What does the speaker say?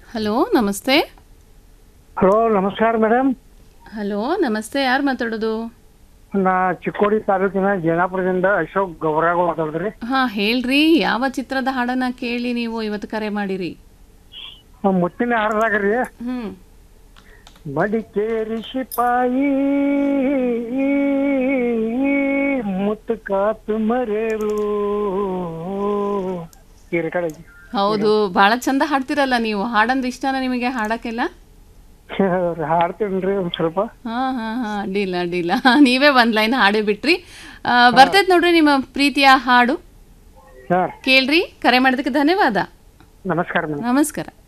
hello ನಮಸ್ತೆ hello ನಮಸ್ಕಾರ madam hello ನಮಸ್ತೆ ಯಾರು ಮಾತಾಡೋದು ನಾ ಚಿಕ್ಕೋಡಿ ತಾಲೂಕಿನ ಜೇನಾಪುರದಿಂದ ಅಶೋಕ್ ಗೌರಾಗ ಮಾತಾಡಿದ್ರಿ ಹಾ ಹೇಳ್ರಿ ಯಾವ ಚಿತ್ರದ ಹಾಡನ್ನ ಕೇಳಿ ನೀವು ಇವತ್ತು ಕರೆ ಮಾಡಿರಿ ಮುತ್ತಿನ ಹಾರದಾಗ ರೀ ಹ್ಮ್ ಮಡಿಕೇರಿ ಶಿಪಾಯಿ ಮುತ್ತು ಕಾತು ಮರೇಳು ಈ ಕಡೆ ಹೌದು ಬಹಳ ಚಂದ ಹಾಡ್ತಿರಲ್ಲ ನೀವು ಹಾಡಂದ್ರೆ ಇಷ್ಟನ ನಿಮಗೆ ಹಾಡಕ್ಕೆಲ್ಲ ಹಾಡ್ತೀನ್ರಿ ಒಂದ್ ಸ್ವಲ್ಪ ಹಾ ಹಾ ಹಾ ಅಡ್ಡಿಲ್ಲ ಅಡ್ಡಿಲ್ಲ ನೀವೇ ಒಂದ್ ಲೈನ್ ಹಾಡೇ ಬಿಟ್ರಿ ಆ, ಬರ್ತೈತ್ ನೋಡ್ರಿ ನಿಮ್ಮ ಪ್ರೀತಿಯ ಹಾಡು ಹಾ ಕೇಳ್ರಿ ಕರೆ ಮಾಡಿದಕ್ಕೆ ಧನ್ಯವಾದ ನಮಸ್ಕಾರ ಮೇಡಮ್ ನಮಸ್ಕಾರ